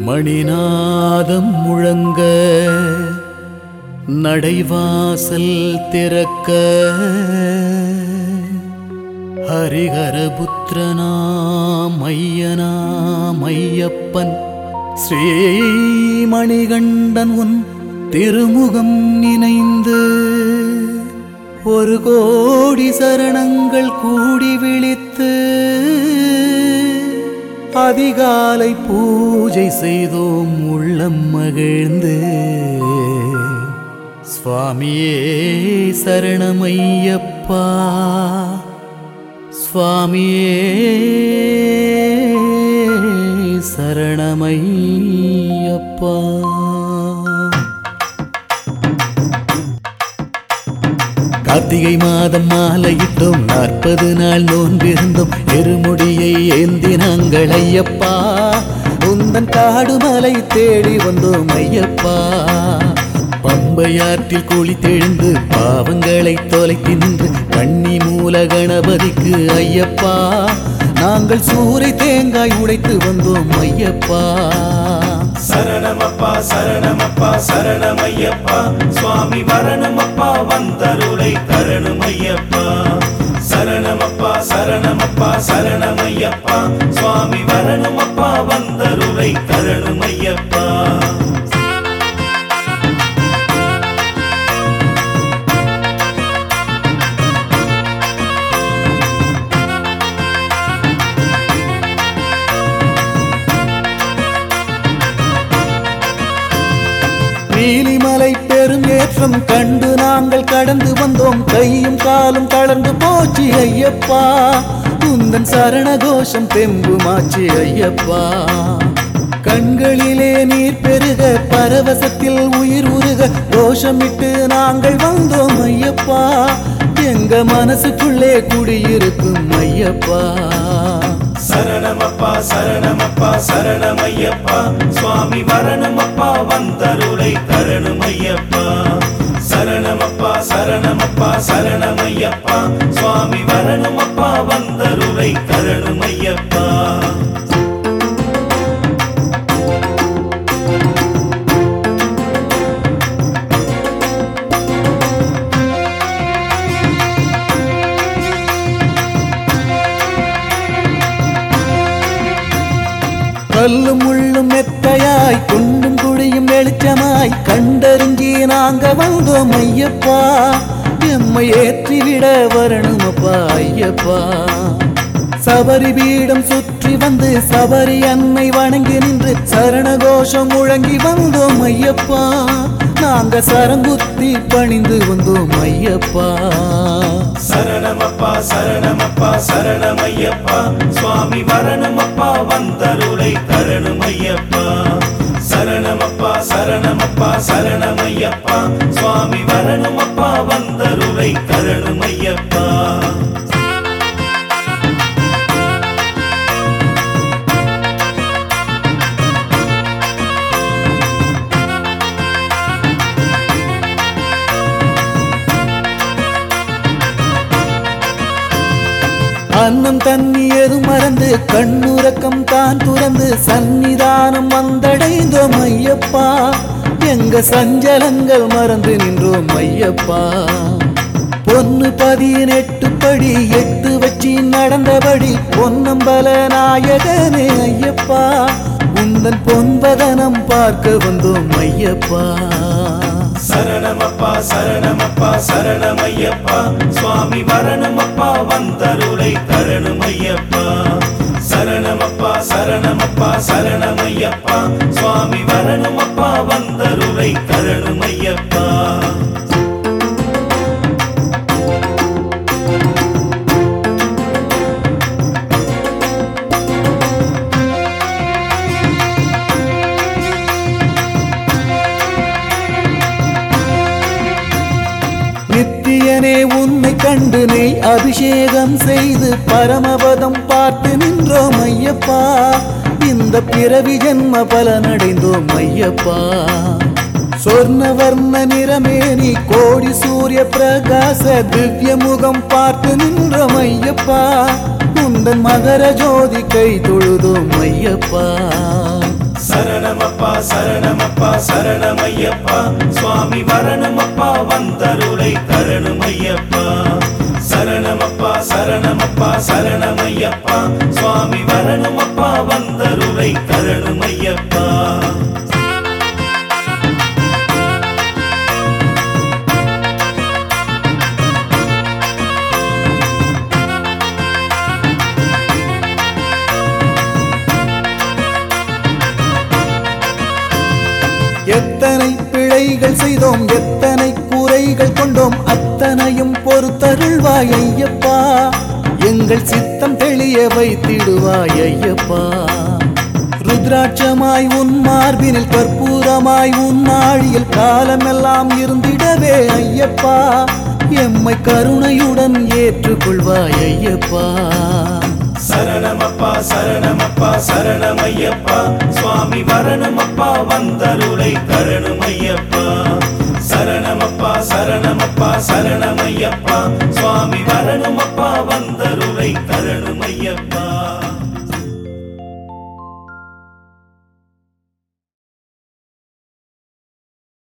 மணிநாதம் முழங்க நடைவாசல் திறக்க ஹரிஹரபுத்திரனாம் ஐயனாம் ஐயப்பன் ஸ்ரீமணிகண்டன் உன் திருமுகம் நினைந்து ஒரு கோடி சரணங்கள் கூடி விழித்து அதிகாலை பூஜை செய்தோம் உள்ளம் மகிழ்ந்து சுவாமியே சரணமையப்பா சுவாமியே சரணமையப்பா கார்த்திகை மாதம் மாலையிட்டோம் நாற்பது நாள் நோன்பிருந்தோம் எருமுடியை ஏந்தி நாங்கள் ஐயப்பா உந்தன் காடுமலை தேடி வந்தோம் ஐயப்பா பம்பையாற்றில் குளித்தெழுந்து பாவங்களை தொலைத்து நின்று கண்ணி மூல கணபதிக்கு ஐயப்பா நாங்கள் சூறை தேங்காய் உடைத்து வந்தோம் ஐயப்பா சரணமப்பா சரணமப்பா சரணமையப்பா சுவாமி வரணுமப்பா வந்தருளை தரணுமையப்பா சரணமப்பா சரணமப்பா சரணமையப்பா சுவாமி வரணுமப்பா வந்தருளை தரணுமையப்பா நீலிமலை பெரும் ஏற்றம் கண்டு நாங்கள் கடந்து வந்தோம் கையும் காலும் தளர்ந்து போச்சு ஐயப்பா உந்தன் சரண கோஷம் தெம்புமாச்சு ஐயப்பா கண்களிலே நீர் பெருக பரவசத்தில் உயிர் உருக கோஷமிட்டு நாங்கள் வந்தோம் ஐயப்பா எங்க மனசுக்குள்ளே குடியிருக்கும் ஐயப்பா சரணமப்பா சரணமப்பா சரணமையப்பா சுவாமி வரணுமப்பா வந்தருளை தரணுமையப்பா சரணமப்பா சரணமப்பா சரணமையப்பா சுவாமி வரணுமப்பா வந்தருளை தரணுமையப்பா கல்லும் முள்ளும் மெத்தையாய் குண்டும் குழியும் வெளிச்சமாய் கண்டறிஞ்சி நாங்க வந்தோம் ஐயப்பா எம்மை ஏற்றிவிட வரணுமப்பா ஐயப்பா சபரி பீடம் சுற்றி வந்து சபரி அன்னை வணங்கி நின்று சரண கோஷம் முழங்கி வந்தோம் ஐயப்பா நாங்க சரங்குத்தி பணிந்து வந்தோம் ஐயப்பா சரணமப்பா சரணமப்பா சரணமையப்பா சுவாமி வரணுமப்பா வந்தருளை தரணுமையப்பா சரணமப்பா சரணமப்பா சரணமையப்பா சுவாமி வரணுமப்பா வந்தருளை தரணுமையப்பா அன்னம் தண்ணி எது மறந்து கண்ணுறக்கம் தான் துறந்து சந்நிதானம் வந்தடைந்தோம் ஐயப்பா எங்க சஞ்சலங்கள் மறந்து நின்றோம் ஐயப்பா பொன்னு பதினெட்டு படி எட்டு வச்சு நடந்தபடி பொன்னம்பல நாயகனே ஐயப்பா உந்தன் பொன்பதனம் பார்க்க வந்தோம் ஐயப்பா சரணமப்பா சரணமப்பா சரணமையப்பா சுவாமி வரணுமப்பா வந்தருளை தரணுமையப்பா சரணமப்பா சரணமப்பா சரணமையப்பா சுவாமி வரணுமப்பா வந்தருளை தரணுமையப்பா நித்தியனே உன்னை கண்டு நெய் அபிஷேகம் செய்து பரமபதம் பார்த்து நின்றோம் ஐயப்பா இந்த பிறவி ஜென்ம பலனடைந்தோம் ஐயப்பா சொர்ண வர்ண நிறமேனி கோடி சூரிய பிரகாச திவ்ய முகம் பார்த்து நின்றோம் ஐயப்பா உந்தன் மகர ஜோதி கை தொழுதோம் ஐயப்பா சரணமப்பா சரணமப்பா சரணமையப்பா சுவாமி வரணுமப்பா வந்தருளை தரணுமையப்பா சரணமப்பா சரணமப்பா சரணமையப்பா சுவாமி வரணுமப்பா வந்தருளை தரணுமையப்பா எத்தனை பிழைகள் செய்தோம் எத்தனை குறைகள் கொண்டோம் அத்தனையும் பொறுத்தருள்வாய் ஐயப்பா எங்கள் சித்தம் தெளிய வைத்திடுவாய் ஐயப்பா ருத்ராட்சமாய் உன் மார்பினில் கற்பூரமாய் உன் நாழியில் காலமெல்லாம் இருந்திடவே ஐயப்பா எம்மை கருணையுடன் ஏற்றுக்கொள்வாய் ஐயப்பா சரணமப்பா சரணமப்பா சரணமையப்பா சுவாமி வரணுமப்பா வந்தருளை தரணுமையப்பா சரணமப்பா சரணமப்பா சரணமையப்பா சுவாமி வரணுமப்பா வந்தருளை தரணுமையப்பா